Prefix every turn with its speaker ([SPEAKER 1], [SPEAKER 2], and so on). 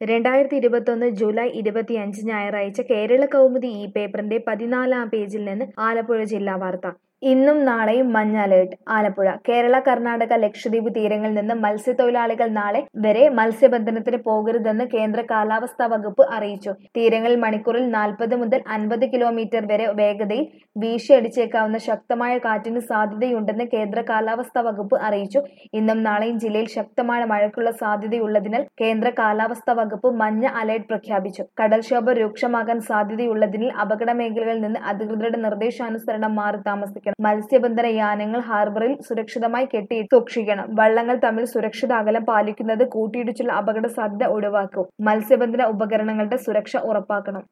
[SPEAKER 1] രണ്ടായിരത്തി ഇരുപത്തൊന്ന് ജൂലൈ ഇരുപത്തിയഞ്ച് ഞായറാഴ്ച കേരള കൗമുദി ഈ പേപ്പറിന്റെ പതിനാലാം പേജിൽ നിന്ന് ആലപ്പുഴ ജില്ലാ വാർത്ത ഇന്നും നാളെയും മഞ്ഞ അലേർട്ട് ആലപ്പുഴ കേരള കർണാടക ലക്ഷദ്വീപ് തീരങ്ങളിൽ നിന്ന് മത്സ്യത്തൊഴിലാളികൾ നാളെ വരെ മത്സ്യബന്ധനത്തിന് പോകരുതെന്ന് കേന്ദ്ര കാലാവസ്ഥാ വകുപ്പ് അറിയിച്ചു തീരങ്ങളിൽ മണിക്കൂറിൽ നാൽപ്പത് മുതൽ അൻപത് കിലോമീറ്റർ വരെ വേഗതയിൽ വീശിയടിച്ചേക്കാവുന്ന ശക്തമായ കാറ്റിന് സാധ്യതയുണ്ടെന്ന് കേന്ദ്ര കാലാവസ്ഥാ വകുപ്പ് അറിയിച്ചു ഇന്നും നാളെയും ജില്ലയിൽ ശക്തമായ മഴയ്ക്കുള്ള സാധ്യതയുള്ളതിനാൽ കേന്ദ്ര കാലാവസ്ഥാ വകുപ്പ് മഞ്ഞ അലേർട്ട് പ്രഖ്യാപിച്ചു കടൽക്ഷോഭം രൂക്ഷമാകാൻ സാധ്യതയുള്ളതിനാൽ അപകട മേഖലകളിൽ നിന്ന് അധികൃതരുടെ നിർദ്ദേശാനുസരണം മാറി താമസിക്കണം മത്സ്യബന്ധന യാനങ്ങൾ ഹാർബറിൽ സുരക്ഷിതമായി കെട്ടി സൂക്ഷിക്കണം വള്ളങ്ങൾ തമ്മിൽ സുരക്ഷിത അകലം പാലിക്കുന്നത് കൂട്ടിയിടിച്ചുള്ള അപകട സാധ്യത ഒഴിവാക്കും മത്സ്യബന്ധന ഉപകരണങ്ങളുടെ സുരക്ഷ ഉറപ്പാക്കണം